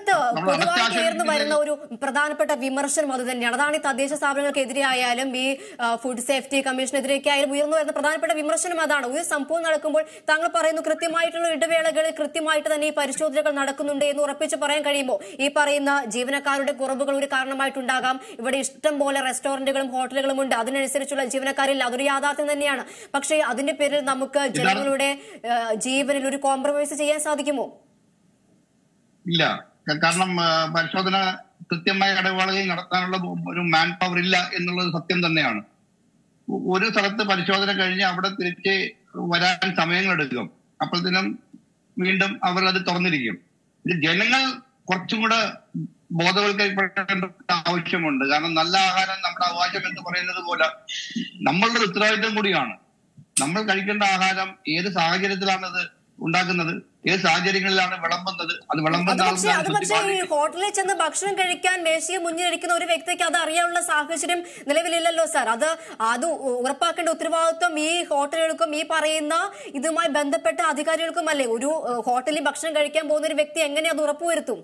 രംഗത്ത് നമ്മൾ പൊതുവായി അടച്ചാക്ഷേപിക്കുന്നത് ഉയർന്നു വരുന്ന ഒരു പ്രധാനപ്പെട്ട വിമർശനം അത് തന്നെയാണ് അതാണ് ഈ തദ്ദേശ സ്ഥാപനങ്ങൾക്കെതിരെ ആയാലും ഈ ആ, ഫുഡ് സേഫ്റ്റി കമ്മീഷനെതിരെയൊക്കെ ആയാലും ഉയർന്നു വരുന്ന പ്രധാനപ്പെട്ട വിമർശനം അതാണ് ഒരു സംഭവം നടക്കുമ്പോൾ താങ്കൾ പറയുന്നു കൃത്യമായിട്ടുള്ള ഇടവേളകളിൽ കൃത്യമായിട്ട് തന്നെ ഈ പരിശോധനകൾ നടക്കുന്നുണ്ട് എന്ന് ഉറപ്പിച്ച് പറയാൻ കഴിയുമ്പോൾ ഈ പറയുന്ന ജീവനക്കാരുടെ കുറവുകൾ ഒരു കാരണമായിട്ടുണ്ടാകാം ഇവിടെ ഇഷ്ടം പോലെ റെസ്റ്റോറന്റുകളും ഹോട്ടലുകളും ഉണ്ട് അതിനനുസരിച്ചുള്ള ജീവനക്കാരില്ല അതൊരു യാഥാർത്ഥ്യം തന്നെയാണ് പക്ഷേ അതിന്റെ പേരിൽ നമുക്ക് ജനങ്ങളുടെ ആ, ജീവനിൽ ഒരു കോംപ്രമൈസ് ചെയ്യാൻ സാധിക്കുമോ ഇല്ല ക- കാരണം ആ, പരിശോധന കൃത്യമായ ഇടവേളയിൽ നടത്താനുള്ള ഒരു മാൻ പവർ ഇല്ല എന്നുള്ളത് സത്യം തന്നെയാണ് ഒ- ഒരു സ്ഥലത്ത് പരിശോധന കഴിഞ്ഞ് അവിടെ തിരിച്ച് വരാൻ സമയങ്ങളെടുക്കും അപ്പോഴത്തേനും വീണ്ടും അവർ അത് തുറന്നിരിക്കും ഇത് ജനങ്ങൾ കുറച്ചും കൂടെ ബോധവൽക്കരിക്കേണ്ട ആവശ്യമുണ്ട് കാരണം നല്ല ആഹാരം നമ്മുടെ അവകാശം എന്ന് പറയുന്നത് പോലെ നമ്മളുടെ ഉത്തരവാദിത്വം കൂടിയാണ് നമ്മൾ കഴിക്കേണ്ട ആഹാരം ഏത് സാഹചര്യത്തിലാണ് അത് ഉണ്ടാക്കുന്നത് ഏത് സാഹചര്യങ്ങളിലാണ് വിളമ്പുന്നത് അത് അത് വിളമ്പുന്ന പക്ഷേ അത് ആൾക്കാർ പക്ഷേ ഈ കൃത്യമായി- ഹോട്ടലിൽ ചെന്ന് ഭക്ഷണം കഴിക്കാൻ മേശയെ മുന്നിലിരിക്കുന്ന ഒരു വ്യക്തിക്ക് അത് അറിയാനുള്ള സാഹചര്യം നിലവിലില്ലല്ലോ സാർ അത് അത് ഉ- ഉറപ്പാക്കേണ്ട ഉത്തരവാദിത്വം ഈ ഹോട്ടലുകൾക്കും ഈ പറയുന്ന ഇതുമായി ബന്ധപ്പെട്ട അധികാരികൾക്കും അല്ലേ ഒരു ഏഹ്, ഹോട്ടലിൽ ഭക്ഷണം കഴിക്കാൻ പോകുന്ന ഒരു വ്യക്തി എങ്ങനെ അത് ഉറപ്പുവരുത്തും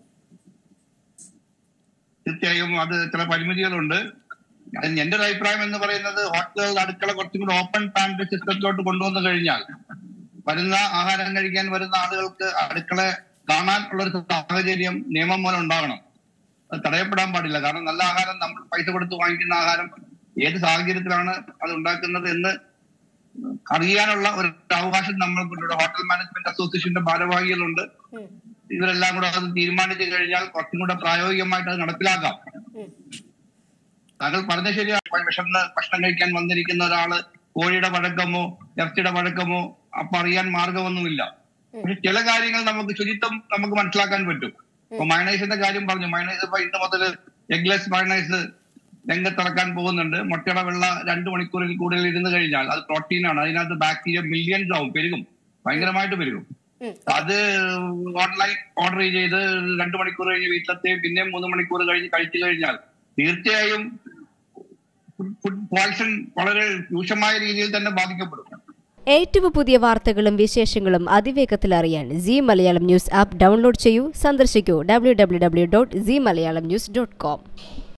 തീർച്ചയായും അത് ചില പരിമിതികളുണ്ട് അതിന് എന്റെ ഒരു അഭിപ്രായം എന്ന് പറയുന്നത് ഹോട്ടലുകളുടെ അടുക്കള കുറച്ചും കൂടി ഓപ്പൺ പാൻഡ് സിസ്റ്റത്തിലോട്ട് കൊണ്ടുവന്നു കഴിഞ്ഞാൽ വരുന്ന ആഹാരം കഴിക്കാൻ വരുന്ന ആളുകൾക്ക് അടുക്കള കാണാൻ ഉള്ള ഒരു സാഹചര്യം നിയമം മൂലം ഉണ്ടാകണം അത് തടയപ്പെടാൻ പാടില്ല കാരണം നല്ല ആഹാരം നമ്മൾ പൈസ കൊടുത്ത് വാങ്ങിക്കുന്ന ആഹാരം ഏത് സാഹചര്യത്തിലാണ് അത് ഉണ്ടാക്കുന്നത് എന്ന് അറിയാനുള്ള ഒരു അവകാശം നമ്മൾക്കുണ്ട് ഹോട്ടൽ മാനേജ്മെന്റ് അസോസിയേഷന്റെ ഭാരവാഹികളുണ്ട് ഉം, ഇവരെല്ലാം കൂടെ അത് തീരുമാനിച്ചു കഴിഞ്ഞാൽ കുറച്ചും കൂടെ പ്രായോഗികമായിട്ട് അത് നടപ്പിലാക്കാം ഉം. താങ്കൾ പറഞ്ഞ ശരിയാണ് വിഷന്ന് ഭക്ഷണം കഴിക്കാൻ വന്നിരിക്കുന്ന ഒരാള് കോഴിയുടെ വഴക്കമോ ഇറച്ചിയുടെ വഴക്കമോ അപ്പൊ അറിയാൻ മാർഗമൊന്നുമില്ല പക്ഷെ ചില കാര്യങ്ങൾ നമുക്ക് ശുചിത്വം നമുക്ക് മനസ്സിലാക്കാൻ പറ്റും ഇപ്പൊ മയണൈസിന്റെ കാര്യം പറഞ്ഞു മയണൈസ് ഇപ്പൊ ഇന്ന് മുതൽ എഗ്ലെസ് മയണൈസ് രംഗത്തിറക്കാൻ പോകുന്നുണ്ട് മുട്ടയുടെ വെള്ള രണ്ട് മണിക്കൂറിൽ കൂടുതൽ ഇരുന്ന് കഴിഞ്ഞാൽ അത് പ്രോട്ടീനാണ് അതിനകത്ത് ബാക്ടീരിയ മില്യൺസ് ആവും പെരുകും ഭയങ്കരമായിട്ട് പെരുകും ഉം. അത് ഓൺലൈൻ ഓർഡർ ചെയ്ത് രണ്ട് മണിക്കൂർ കഴിഞ്ഞ് വീട്ടിലെത്തി പിന്നെ മൂന്ന് മണിക്കൂർ കഴിഞ്ഞ് കഴിച്ചു കഴിഞ്ഞാൽ തീർച്ചയായും ഫുഡ് പോയ്സൺ വളരെ രൂക്ഷമായ രീതിയിൽ തന്നെ ബാധിക്കപ്പെടും ഏറ്റവും പുതിയ വാർത്തകളും വിശേഷങ്ങളും അതിവേഗത്തിൽ അറിയാൻ C Malayalam news app download ചെയ്യൂ സന്ദർശിക്കൂ W W W dot C Malayalam news dot com